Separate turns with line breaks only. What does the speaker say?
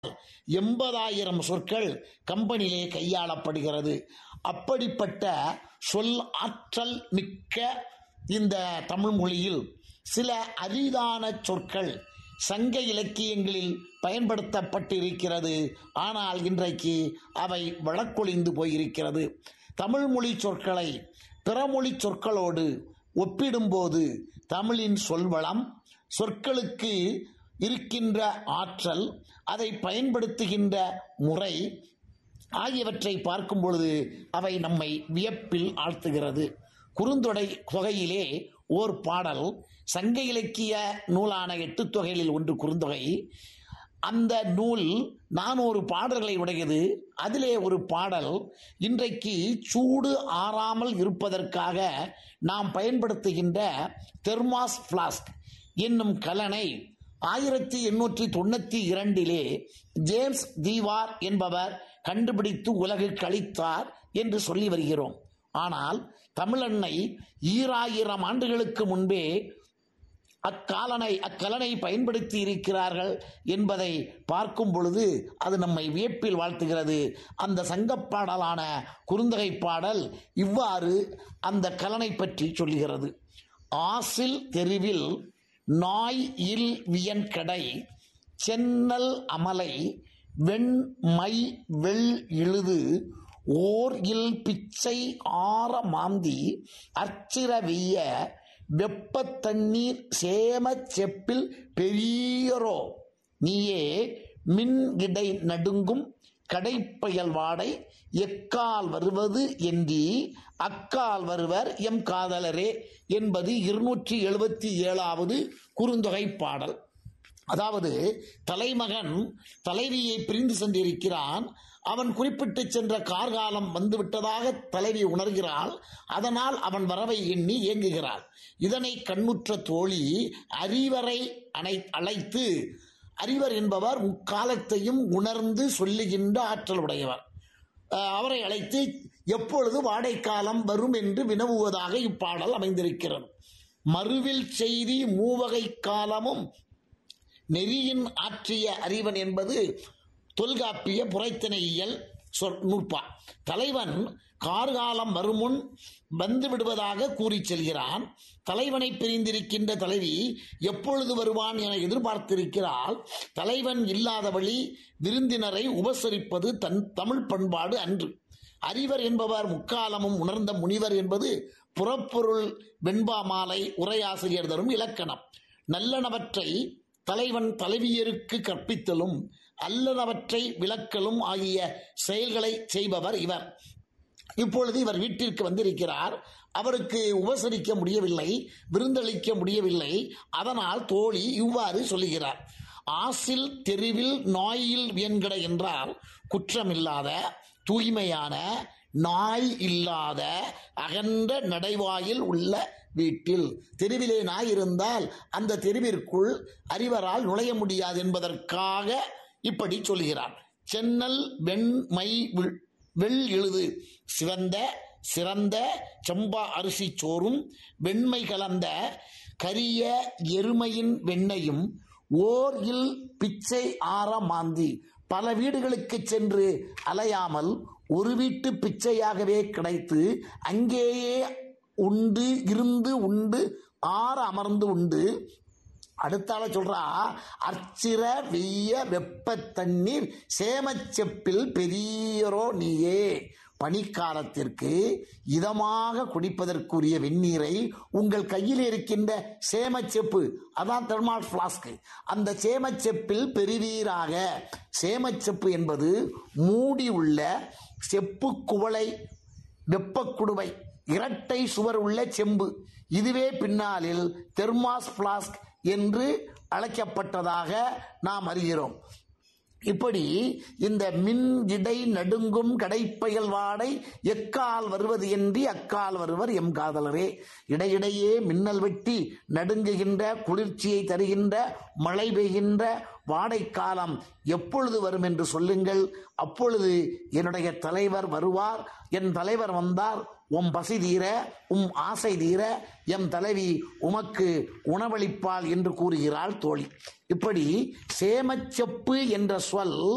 எண்பதாயிரம் சொற்கள் கம்பெனியிலே கையாளப்படுகிறது அப்படிப்பட்ட சொல் ஆற்றல் மிக்க இந்த தமிழ் மொழியில் சில அரிதான சொற்கள் சங்க இலக்கியங்களில் பயன்படுத்தப்பட்டிருக்கிறது ஆனால் இன்றைக்கு அவை வழக்கொழிந்து போயிருக்கிறது தமிழ் மொழி சொற்களை பிறமொழி சொற்களோடு ஒப்பிடும்போது தமிழின் சொல்வளம் சொற்களுக்கு இருக்கின்ற ஆற்றல் அதை பயன்படுத்துகின்ற முறை ஆகியவற்றை பார்க்கும் பொழுது அவை நம்மை வியப்பில் ஆழ்த்துகிறது குறுந்தொடை தொகையிலே ஓர் பாடல் சங்க இலக்கிய நூலான எட்டு தொகைகளில் ஒன்று குறுந்தொகை அந்த நூல் நானூறு பாடல்களை உடையது அதிலே ஒரு பாடல் இன்றைக்கு சூடு ஆறாமல் இருப்பதற்காக நாம் பயன்படுத்துகின்ற தெர்மாஸ் பிளாஸ்க் என்னும் கலனை ஆயிரத்தி எண்ணூற்றி தொண்ணூற்றி இரண்டிலே ஜேம்ஸ் தீவார் என்பவர் கண்டுபிடித்து உலகுக்கு அளித்தார் என்று சொல்லி வருகிறோம் ஆனால் தமிழன்னை ஈராயிரம் ஆண்டுகளுக்கு முன்பே அக்காலனை அக்கலனை பயன்படுத்தி இருக்கிறார்கள் என்பதை பார்க்கும் பொழுது அது நம்மை வியப்பில் வாழ்த்துகிறது அந்த சங்கப்பாடலான குறுந்தகை பாடல் இவ்வாறு அந்த கலனை பற்றி சொல்லுகிறது ஆசில் தெருவில் நாய் இல் வியன்கடை சென்னல் அமலை வெண்மை வெள் இழுது ஓர் இல் பிச்சை ஆற மாந்தி அச்சிர வெய்ய வெப்ப தண்ணீர் சேமச் செப்பில் பெரியரோ நீயே மின் இடை நடுங்கும் கடைப்பயல் வாடை எக்கால் வருவது என்றி அக்கால் வருவர் எம் காதலரே என்பது இருநூற்றி எழுபத்தி ஏழாவது குறுந்தொகை பாடல் அதாவது தலைமகன் தலைவியை பிரிந்து சென்றிருக்கிறான் அவன் குறிப்பிட்டு சென்ற கார்காலம் வந்துவிட்டதாக தலைவி உணர்கிறாள் அதனால் அவன் வரவை எண்ணி இயங்குகிறாள் இதனை கண்ணுற்ற தோழி அறிவரை அணை அழைத்து அறிவர் என்பவர் முக்காலத்தையும் உணர்ந்து சொல்லுகின்ற ஆற்றல் உடையவர் அவரை அழைத்து எப்பொழுது வாடைக்காலம் வரும் என்று வினவுவதாக இப்பாடல் அமைந்திருக்கிறது மறுவில் செய்தி மூவகை காலமும் நெறியின் ஆற்றிய அறிவன் என்பது தொல்காப்பிய புரைத்தனையியல் நூற்பா தலைவன் கார்காலம் வருமுன் வந்து விடுவதாக கூறி செல்கிறான் தலைவனை பிரிந்திருக்கின்ற தலைவி எப்பொழுது வருவான் என எதிர்பார்த்திருக்கிறாள் தலைவன் இல்லாத வழி விருந்தினரை உபசரிப்பது தன் தமிழ் பண்பாடு அன்று அறிவர் என்பவர் முக்காலமும் உணர்ந்த முனிவர் என்பது புறப்பொருள் வெண்பா மாலை உரையாசிரியர் தரும் இலக்கணம் நல்லனவற்றை தலைவன் தலைவியருக்கு கற்பித்தலும் அல்லனவற்றை விளக்கலும் ஆகிய செயல்களை செய்பவர் இவர் இப்பொழுது இவர் வீட்டிற்கு வந்திருக்கிறார் அவருக்கு உபசரிக்க முடியவில்லை விருந்தளிக்க முடியவில்லை அதனால் தோழி இவ்வாறு சொல்லுகிறார் ஆசில் தெருவில் நாயில் வியன்கடை என்றால் குற்றமில்லாத தூய்மையான நாய் இல்லாத அகன்ற நடைவாயில் உள்ள வீட்டில் தெருவிலே நாய் இருந்தால் அந்த தெருவிற்குள் அறிவரால் நுழைய முடியாது என்பதற்காக இப்படி சொல்கிறார் சென்னல் வெண்மை வெள் எழுது சிவந்த சிறந்த செம்பா அரிசி சோறும் வெண்மை கலந்த கரிய எருமையின் வெண்ணையும் ஓர் இல் பிச்சை ஆற மாந்தி பல வீடுகளுக்கு சென்று அலையாமல் ஒரு வீட்டு பிச்சையாகவே கிடைத்து அங்கேயே உண்டு இருந்து உண்டு ஆற அமர்ந்து உண்டு அடுத்தால சொல்றா அர்ச்சிர வெய்ய வெப்ப தண்ணீர் சேமச்செப்பில் பெரியரோ நீயே பனிக்காலத்திற்கு இதமாக குடிப்பதற்குரிய வெந்நீரை உங்கள் கையில் இருக்கின்ற சேமச்செப்பு அதான் தெர்மால் பிளாஸ்க் அந்த சேமச்செப்பில் பெறுவீராக சேமச்செப்பு என்பது மூடி உள்ள செப்பு குவளை வெப்பக்குடுவை இரட்டை சுவர் உள்ள செம்பு இதுவே பின்னாளில் தெர்மாஸ் பிளாஸ்க் என்று அழைக்கப்பட்டதாக நாம் அறிகிறோம் இப்படி இந்த மின் இடை நடுங்கும் கடைப்பயல் வாடை எக்கால் வருவது என்று அக்கால் வருவர் எம் காதலரே இடையிடையே மின்னல் வெட்டி நடுங்குகின்ற குளிர்ச்சியை தருகின்ற மழை பெய்கின்ற வாடைக்காலம் எப்பொழுது வரும் என்று சொல்லுங்கள் அப்பொழுது என்னுடைய தலைவர் வருவார் என் தலைவர் வந்தார் உம் பசி தீர உம் ஆசை தீர எம் தலைவி உமக்கு உணவளிப்பாள் என்று கூறுகிறாள் தோழி இப்படி சேமச்செப்பு என்ற சொல்